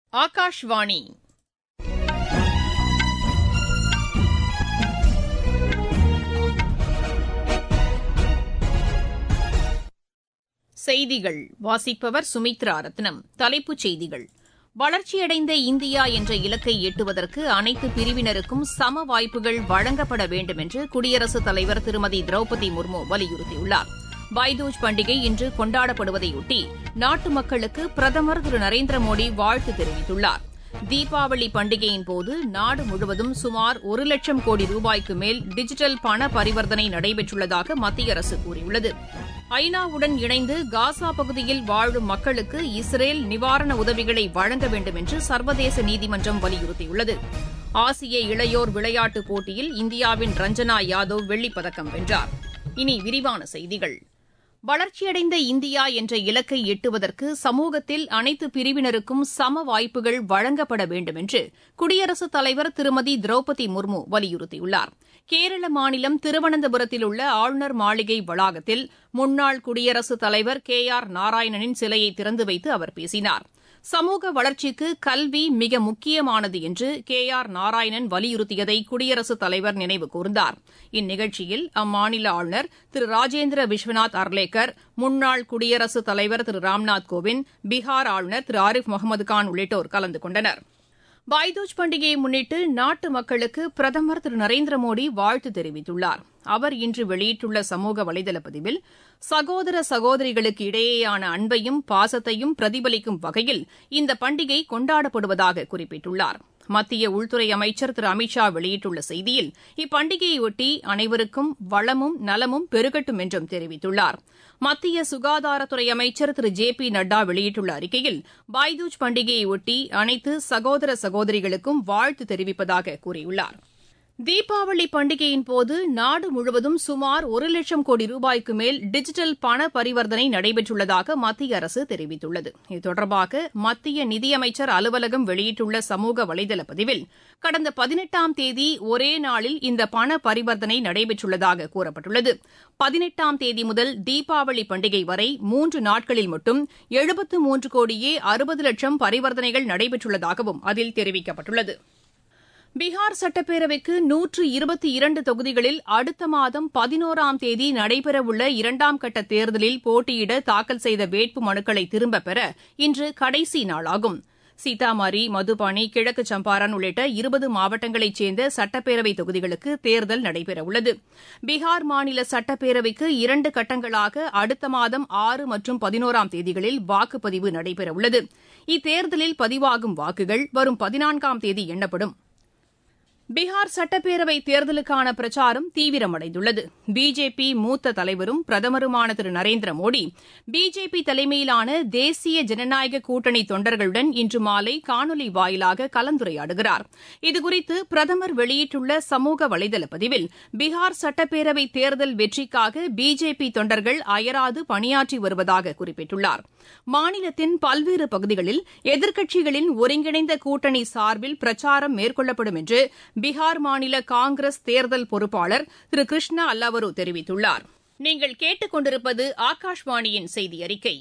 ஆகாஷ்வாணி செய்திகள் வாசிப்பவர் சுமித்ரா ரத்னம் தலைப்புச் செய்திகள் வளர்ச்சியடைந்த இந்தியா என்ற இலக்கை எட்டுவதற்கு அனைத்து பிரிவினருக்கும் சம வாய்ப்புகள் வழங்கப்பட வேண்டும் என்று குடியரசுத் தலைவர் திருமதி திரௌபதி முர்மு வலியுறுத்தியுள்ளார் பைதூஜ் பண்டிகை இன்று கொண்டாடப்படுவதையொட்டி நாட்டு மக்களுக்கு பிரதமர் திரு நரேந்திர மோடி வாழ்த்து தெரிவித்துள்ளார் தீபாவளி பண்டிகையின் போது நாடு முழுவதும் சுமார் ஒரு லட்சம் கோடி ரூபாய்க்கு மேல் டிஜிட்டல் பண பரிவர்த்தனை நடைபெற்றுள்ளதாக மத்திய அரசு கூறியுள்ளது ஐநாவுடன் இணைந்து காசா பகுதியில் வாழும் மக்களுக்கு இஸ்ரேல் நிவாரண உதவிகளை வழங்க வேண்டும் என்று சர்வதேச நீதிமன்றம் வலியுறுத்தியுள்ளது ஆசிய இளையோர் விளையாட்டுப் போட்டியில் இந்தியாவின் ரஞ்சனா யாதவ் வெள்ளிப்பதக்கம் வென்றார் இனி விரிவான செய்திகள் வளர்ச்சியடைந்த இந்தியா என்ற இலக்கை எட்டுவதற்கு சமூகத்தில் அனைத்து பிரிவினருக்கும் சம வாய்ப்புகள் வழங்கப்பட வேண்டும் என்று குடியரசுத் தலைவர் திருமதி திரௌபதி முர்மு வலியுறுத்தியுள்ளார் கேரள மாநிலம் திருவனந்தபுரத்தில் உள்ள ஆளுநர் மாளிகை வளாகத்தில் முன்னாள் குடியரசுத் தலைவர் கே ஆர் நாராயணனின் சிலையை திறந்து வைத்து அவர் பேசினார் சமூக வளர்ச்சிக்கு கல்வி மிக முக்கியமானது என்று கே ஆர் நாராயணன் வலியுறுத்தியதை குடியரசுத் தலைவர் நினைவு கூர்ந்தார் இந்நிகழ்ச்சியில் அம்மாநில ஆளுநர் திரு ராஜேந்திர விஸ்வநாத் அர்லேக்கர் முன்னாள் குடியரசுத் தலைவர் திரு ராம்நாத் கோவிந்த் பீகார் ஆளுநர் திரு ஆரிஃப் முகமது கான் உள்ளிட்டோர் கலந்து கொண்டனர் பைதூஜ் பண்டிகையை முன்னிட்டு நாட்டு மக்களுக்கு பிரதமர் திரு நரேந்திர மோடி வாழ்த்து தெரிவித்துள்ளார் அவர் இன்று வெளியிட்டுள்ள சமூக வலைதள பதிவில் சகோதர சகோதரிகளுக்கு இடையேயான அன்பையும் பாசத்தையும் பிரதிபலிக்கும் வகையில் இந்த பண்டிகை கொண்டாடப்படுவதாக குறிப்பிட்டுள்ளார் மத்திய உள்துறை அமைச்சர் திரு அமித் ஷா வெளியிட்டுள்ள செய்தியில் இப்பண்டிகையொட்டி அனைவருக்கும் வளமும் நலமும் பெருகட்டும் என்றும் தெரிவித்துள்ளார் மத்திய சுகாதாரத்துறை அமைச்சர் திரு ஜே பி நட்டா வெளியிட்டுள்ள அறிக்கையில் பாய்தூஜ் பண்டிகையொட்டி அனைத்து சகோதர சகோதரிகளுக்கும் வாழ்த்து தெரிவிப்பதாக கூறியுள்ளார் தீபாவளி பண்டிகையின் போது நாடு முழுவதும் சுமார் ஒரு லட்சம் கோடி ரூபாய்க்கு மேல் டிஜிட்டல் பண பரிவர்த்தனை நடைபெற்றுள்ளதாக மத்திய அரசு தெரிவித்துள்ளது இது தொடர்பாக மத்திய நிதியமைச்சர் அலுவலகம் வெளியிட்டுள்ள சமூக வலைதள பதிவில் கடந்த பதினெட்டாம் தேதி ஒரே நாளில் இந்த பண பரிவர்த்தனை நடைபெற்றுள்ளதாக கூறப்பட்டுள்ளது பதினெட்டாம் தேதி முதல் தீபாவளி பண்டிகை வரை மூன்று நாட்களில் மட்டும் எழுபத்து மூன்று கோடியே அறுபது லட்சம் பரிவர்த்தனைகள் நடைபெற்றுள்ளதாகவும் அதில் தெரிவிக்கப்பட்டுள்ளது பீகார் சட்டப்பேரவைக்கு நூற்று இருபத்தி இரண்டு தொகுதிகளில் அடுத்த மாதம் பதினோராம் தேதி நடைபெறவுள்ள இரண்டாம் கட்ட தேர்தலில் போட்டியிட தாக்கல் செய்த வேட்பு மனுக்களை திரும்பப் பெற இன்று கடைசி நாளாகும் சீதாமாரி மதுபானி கிழக்கு சம்பாரன் உள்ளிட்ட இருபது மாவட்டங்களைச் சேர்ந்த சட்டப்பேரவை தொகுதிகளுக்கு தேர்தல் நடைபெறவுள்ளது பீகார் மாநில சட்டப்பேரவைக்கு இரண்டு கட்டங்களாக அடுத்த மாதம் ஆறு மற்றும் பதினோராம் தேதிகளில் வாக்குப்பதிவு நடைபெறவுள்ளது இத்தேர்தலில் பதிவாகும் வாக்குகள் வரும் பதினான்காம் தேதி எண்ணப்படும் பீகார் சட்டப்பேரவை தேர்தலுக்கான பிரச்சாரம் தீவிரமடைந்துள்ளது பிஜேபி மூத்த தலைவரும் பிரதமருமான திரு நரேந்திர மோடி பிஜேபி தலைமையிலான தேசிய ஜனநாயக கூட்டணி தொண்டர்களுடன் இன்று மாலை காணொலி வாயிலாக கலந்துரையாடுகிறார் இதுகுறித்து பிரதமர் வெளியிட்டுள்ள சமூக வலைதள பதிவில் பீகார் சட்டப்பேரவை தேர்தல் வெற்றிக்காக பிஜேபி தொண்டர்கள் அயராது பணியாற்றி வருவதாக குறிப்பிட்டுள்ளார் மாநிலத்தின் பல்வேறு பகுதிகளில் எதிர்க்கட்சிகளின் ஒருங்கிணைந்த கூட்டணி சார்பில் பிரச்சாரம் மேற்கொள்ளப்படும் என்று பீகார் மாநில காங்கிரஸ் தேர்தல் பொறுப்பாளர் திரு கிருஷ்ணா அல்லவரு தெரிவித்துள்ளார் நீங்கள் கேட்டுக் கொண்டிருப்பது ஆகாஷ்வாணியின் செய்தி அறிக்கை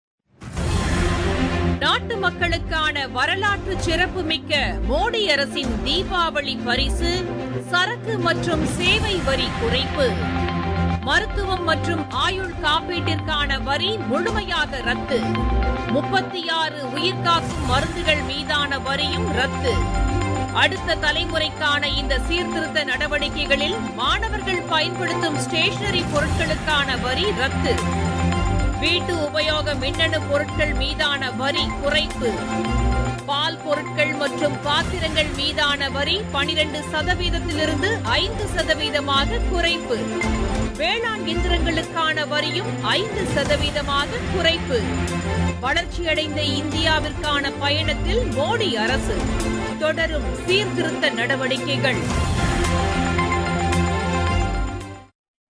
நாட்டு மக்களுக்கான வரலாற்று சிறப்புமிக்க மோடி அரசின் தீபாவளி பரிசு சரக்கு மற்றும் சேவை வரி குறைப்பு மருத்துவம் மற்றும் ஆயுள் காப்பீட்டிற்கான வரி முழுமையாக ரத்து முப்பத்தி ஆறு உயிர்காக்கும் மருந்துகள் மீதான வரியும் ரத்து அடுத்த தலைமுறைக்கான இந்த சீர்திருத்த நடவடிக்கைகளில் மாணவர்கள் பயன்படுத்தும் ஸ்டேஷனரி பொருட்களுக்கான வரி ரத்து வீட்டு உபயோக மின்னணு பொருட்கள் மீதான வரி குறைப்பு பால் பொருட்கள் மற்றும் பாத்திரங்கள் மீதான வரி பனிரெண்டு சதவீதத்திலிருந்து ஐந்து சதவீதமாக குறைப்பு வேளாண் இயந்திரங்களுக்கான வரியும் ஐந்து சதவீதமாக குறைப்பு வளர்ச்சியடைந்த இந்தியாவிற்கான பயணத்தில் மோடி அரசு தொடரும் சீர்திருத்த நடவடிக்கைகள்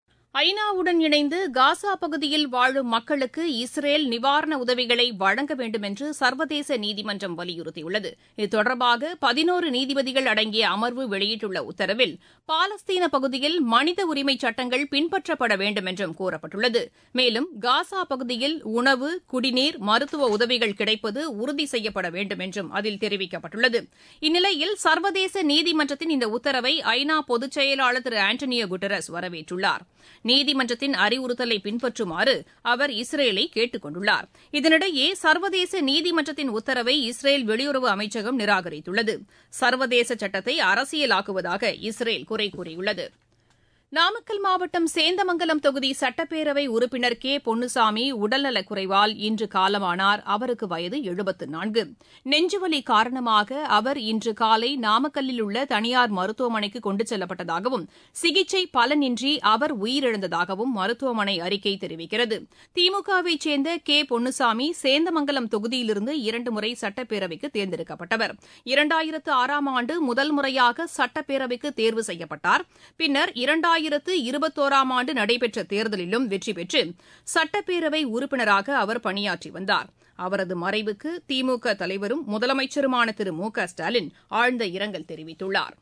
ஐநாவுடன் இணைந்து காசா பகுதியில் வாழும் மக்களுக்கு இஸ்ரேல் நிவாரண உதவிகளை வழங்க வேண்டும் என்று சர்வதேச நீதிமன்றம் வலியுறுத்தியுள்ளது இது தொடர்பாக பதினோரு நீதிபதிகள் அடங்கிய அமர்வு வெளியிட்டுள்ள உத்தரவில் பாலஸ்தீன பகுதியில் மனித உரிமை சட்டங்கள் பின்பற்றப்பட வேண்டும் என்றும் கூறப்பட்டுள்ளது மேலும் காசா பகுதியில் உணவு குடிநீர் மருத்துவ உதவிகள் கிடைப்பது உறுதி செய்யப்பட வேண்டும் என்றும் அதில் தெரிவிக்கப்பட்டுள்ளது இந்நிலையில் சர்வதேச நீதிமன்றத்தின் இந்த உத்தரவை ஐநா பொதுச் செயலாளர் திரு ஆண்டனியோ குட்டரஸ் வரவேற்றுள்ளார் நீதிமன்றத்தின் அறிவுறுத்தலை பின்பற்றுமாறு அவர் இஸ்ரேலை கேட்டுக் கொண்டுள்ளார் இதனிடையே சர்வதேச நீதிமன்றத்தின் உத்தரவை இஸ்ரேல் வெளியுறவு அமைச்சகம் நிராகரித்துள்ளது சர்வதேச சட்டத்தை அரசியலாக்குவதாக இஸ்ரேல் குறை கூறியுள்ளது நாமக்கல் மாவட்டம் சேந்தமங்கலம் தொகுதி சட்டப்பேரவை உறுப்பினர் கே பொன்னுசாமி உடல்நலக் குறைவால் இன்று காலமானார் அவருக்கு வயது எழுபத்து நான்கு நெஞ்சுவலி காரணமாக அவர் இன்று காலை நாமக்கல்லில் உள்ள தனியார் மருத்துவமனைக்கு கொண்டு செல்லப்பட்டதாகவும் சிகிச்சை பலனின்றி அவர் உயிரிழந்ததாகவும் மருத்துவமனை அறிக்கை தெரிவிக்கிறது திமுகவைச் சேர்ந்த கே பொன்னுசாமி சேந்தமங்கலம் தொகுதியிலிருந்து இரண்டு முறை சட்டப்பேரவைக்கு தேர்ந்தெடுக்கப்பட்டவர் இரண்டாயிரத்து ஆறாம் ஆண்டு முதல் முறையாக சட்டப்பேரவைக்கு தேர்வு செய்யப்பட்டார் பின்னர் இரண்டாயிரத்து இருபத்தோராம் ஆண்டு நடைபெற்ற தேர்தலிலும் வெற்றி பெற்று சட்டப்பேரவை உறுப்பினராக அவர் பணியாற்றி வந்தார் அவரது மறைவுக்கு திமுக தலைவரும் முதலமைச்சருமான திரு மு க ஸ்டாலின் ஆழ்ந்த இரங்கல் தெரிவித்துள்ளார்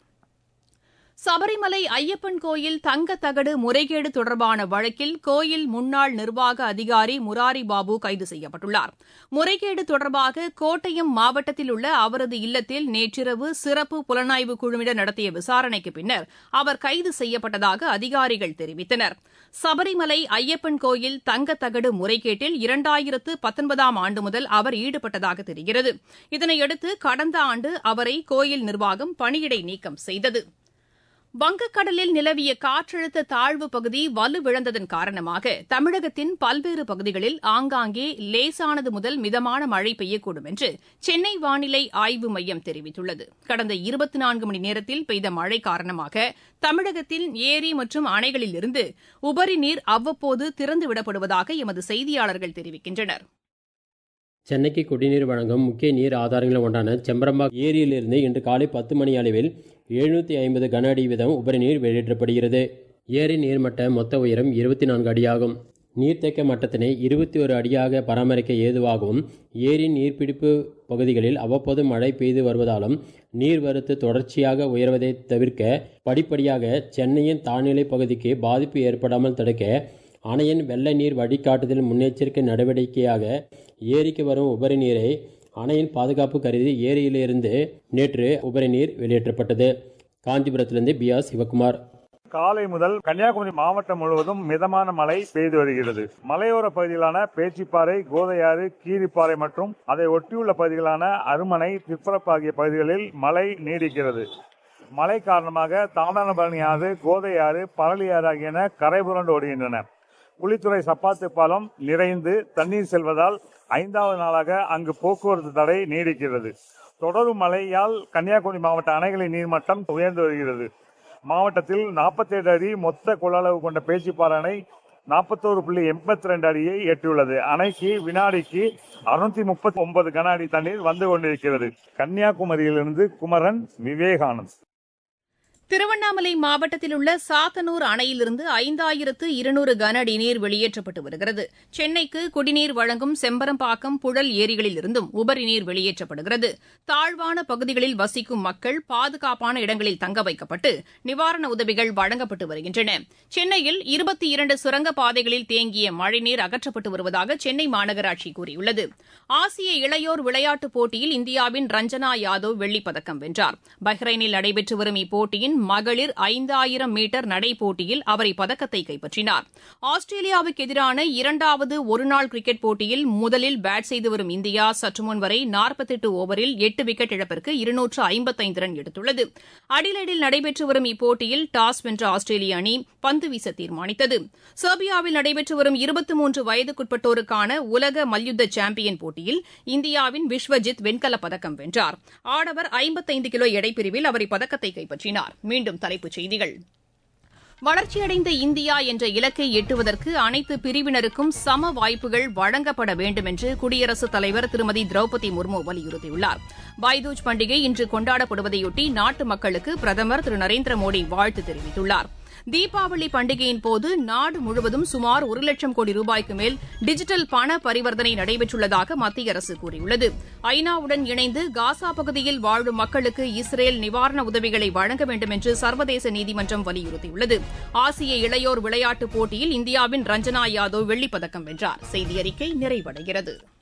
சபரிமலை ஐயப்பன் கோயில் தங்கத்தகடு முறைகேடு தொடர்பான வழக்கில் கோயில் முன்னாள் நிர்வாக அதிகாரி முராரி பாபு கைது செய்யப்பட்டுள்ளார் முறைகேடு தொடர்பாக கோட்டயம் மாவட்டத்தில் உள்ள அவரது இல்லத்தில் நேற்றிரவு சிறப்பு புலனாய்வு குழுவினர் நடத்திய விசாரணைக்கு பின்னர் அவர் கைது செய்யப்பட்டதாக அதிகாரிகள் தெரிவித்தனர் சபரிமலை ஐயப்பன் கோயில் தங்கத்தகடு முறைகேட்டில் இரண்டாயிரத்து பத்தொன்பதாம் ஆண்டு முதல் அவர் ஈடுபட்டதாக தெரிகிறது இதனையடுத்து கடந்த ஆண்டு அவரை கோயில் நிர்வாகம் பணியிடை நீக்கம் செய்தது வங்கக்கடலில் நிலவிய காற்றழுத்த தாழ்வு பகுதி வலுவிழந்ததன் காரணமாக தமிழகத்தின் பல்வேறு பகுதிகளில் ஆங்காங்கே லேசானது முதல் மிதமான மழை பெய்யக்கூடும் என்று சென்னை வானிலை ஆய்வு மையம் தெரிவித்துள்ளது கடந்த இருபத்தி நான்கு மணி நேரத்தில் பெய்த மழை காரணமாக தமிழகத்தில் ஏரி மற்றும் அணைகளிலிருந்து உபரி நீர் அவ்வப்போது திறந்துவிடப்படுவதாக எமது செய்தியாளர்கள் தெரிவிக்கின்றனர் சென்னைக்கு குடிநீர் வழங்கும் முக்கிய நீர் ஆதாரங்களில் ஒன்றான செம்பரம்பாக் ஏரியிலிருந்து இன்று காலை பத்து மணி அளவில் எழுநூற்றி ஐம்பது கன அடி வீதம் உபரி நீர் வெளியேற்றப்படுகிறது ஏரி நீர்மட்ட மொத்த உயரம் இருபத்தி நான்கு அடியாகும் நீர்த்தேக்க மட்டத்தினை இருபத்தி ஒரு அடியாக பராமரிக்க ஏதுவாகவும் ஏரி நீர்பிடிப்பு பகுதிகளில் அவ்வப்போது மழை பெய்து வருவதாலும் நீர்வரத்து தொடர்ச்சியாக உயர்வதை தவிர்க்க படிப்படியாக சென்னையின் தாழ்நிலை பகுதிக்கு பாதிப்பு ஏற்படாமல் தடுக்க அணையின் வெள்ள நீர் வழிகாட்டுதல் முன்னெச்சரிக்கை நடவடிக்கையாக ஏரிக்கு வரும் உபரி நீரை அணையின் பாதுகாப்பு கருதி ஏரியிலிருந்து நேற்று உபரி நீர் வெளியேற்றப்பட்டது காஞ்சிபுரத்திலிருந்து பி ஆர் சிவகுமார் காலை முதல் கன்னியாகுமரி மாவட்டம் முழுவதும் மிதமான மழை பெய்து வருகிறது மலையோர பகுதிகளான பேச்சிப்பாறை கோதையாறு கீரிப்பாறை மற்றும் அதை ஒட்டியுள்ள பகுதிகளான அருமனை திப்பரப்பு ஆகிய பகுதிகளில் மழை நீடிக்கிறது மழை காரணமாக தாண்டானபரணி ஆறு கோதையாறு பரளியாறு ஆகியன கரை புரண்டு ஓடுகின்றன குளித்துறை சப்பாத்து பாலம் நிறைந்து தண்ணீர் செல்வதால் ஐந்தாவது நாளாக அங்கு போக்குவரத்து தடை நீடிக்கிறது தொடரும் மழையால் கன்னியாகுமரி மாவட்ட அணைகளின் நீர்மட்டம் உயர்ந்து வருகிறது மாவட்டத்தில் நாற்பத்தேழு அடி மொத்த கொள்ளளவு கொண்ட பேச்சிப்பாறை அணை நாற்பத்தோரு புள்ளி எண்பத்தி ரெண்டு அடியை எட்டியுள்ளது அணைக்கு வினாடிக்கு அறுநூத்தி முப்பத்தி ஒன்பது கன அடி தண்ணீர் வந்து கொண்டிருக்கிறது கன்னியாகுமரியிலிருந்து குமரன் விவேகானந்த் திருவண்ணாமலை மாவட்டத்தில் உள்ள சாத்தனூர் அணையிலிருந்து ஐந்தாயிரத்து இருநூறு கன அடி நீர் வெளியேற்றப்பட்டு வருகிறது சென்னைக்கு குடிநீர் வழங்கும் செம்பரம்பாக்கம் புழல் ஏரிகளிலிருந்தும் உபரி நீர் வெளியேற்றப்படுகிறது தாழ்வான பகுதிகளில் வசிக்கும் மக்கள் பாதுகாப்பான இடங்களில் தங்க வைக்கப்பட்டு நிவாரண உதவிகள் வழங்கப்பட்டு வருகின்றன சென்னையில் இருபத்தி இரண்டு சுரங்கப் பாதைகளில் தேங்கிய மழைநீர் அகற்றப்பட்டு வருவதாக சென்னை மாநகராட்சி கூறியுள்ளது ஆசிய இளையோர் விளையாட்டுப் போட்டியில் இந்தியாவின் ரஞ்சனா யாதவ் வெள்ளிப் பதக்கம் வென்றார் பஹ்ரைனில் நடைபெற்று வரும் இப்போட்டியின் மகளிர் ஐந்தாயிரம் மீட்டர் நடைப்போட்டியில் அவர் இப்பதக்கத்தை கைப்பற்றினார் ஆஸ்திரேலியாவுக்கு எதிரான இரண்டாவது ஒருநாள் கிரிக்கெட் போட்டியில் முதலில் பேட் செய்து வரும் இந்தியா சற்றுமுன் வரை நாற்பத்தெட்டு ஓவரில் எட்டு விக்கெட் இழப்பிற்கு இருநூற்று ஐம்பத்தைந்து ரன் எடுத்துள்ளது அடிலைடில் நடைபெற்று வரும் இப்போட்டியில் டாஸ் வென்ற ஆஸ்திரேலிய அணி பந்து வீச தீர்மானித்தது செர்பியாவில் நடைபெற்று வரும் இருபத்தி மூன்று வயதுக்குட்பட்டோருக்கான உலக மல்யுத்த சாம்பியன் போட்டியில் இந்தியாவின் விஸ்வஜித் வெண்கலப் பதக்கம் வென்றார் ஆடவர் ஐம்பத்தைந்து கிலோ எடைப்பிரிவில் அவர் இப்பதக்கத்தை கைப்பற்றினார் மீண்டும் தலைப்புச் செய்திகள் வளர்ச்சியடைந்த இந்தியா என்ற இலக்கை எட்டுவதற்கு அனைத்து பிரிவினருக்கும் சம வாய்ப்புகள் வழங்கப்பட வேண்டும் என்று குடியரசுத் தலைவர் திருமதி திரௌபதி முர்மு வலியுறுத்தியுள்ளார் பைதூஜ் பண்டிகை இன்று கொண்டாடப்படுவதையொட்டி நாட்டு மக்களுக்கு பிரதமர் திரு நரேந்திர மோடி வாழ்த்து தெரிவித்துள்ளார் தீபாவளி பண்டிகையின் போது நாடு முழுவதும் சுமார் ஒரு லட்சம் கோடி ரூபாய்க்கு மேல் டிஜிட்டல் பண பரிவர்த்தனை நடைபெற்றுள்ளதாக மத்திய அரசு கூறியுள்ளது ஐநாவுடன் இணைந்து காசா பகுதியில் வாழும் மக்களுக்கு இஸ்ரேல் நிவாரண உதவிகளை வழங்க வேண்டும் என்று சர்வதேச நீதிமன்றம் வலியுறுத்தியுள்ளது ஆசிய இளையோர் விளையாட்டுப் போட்டியில் இந்தியாவின் ரஞ்சனா யாதவ் வெள்ளிப்பதக்கம் வென்றார் செய்தி அறிக்கை நிறைவடைகிறது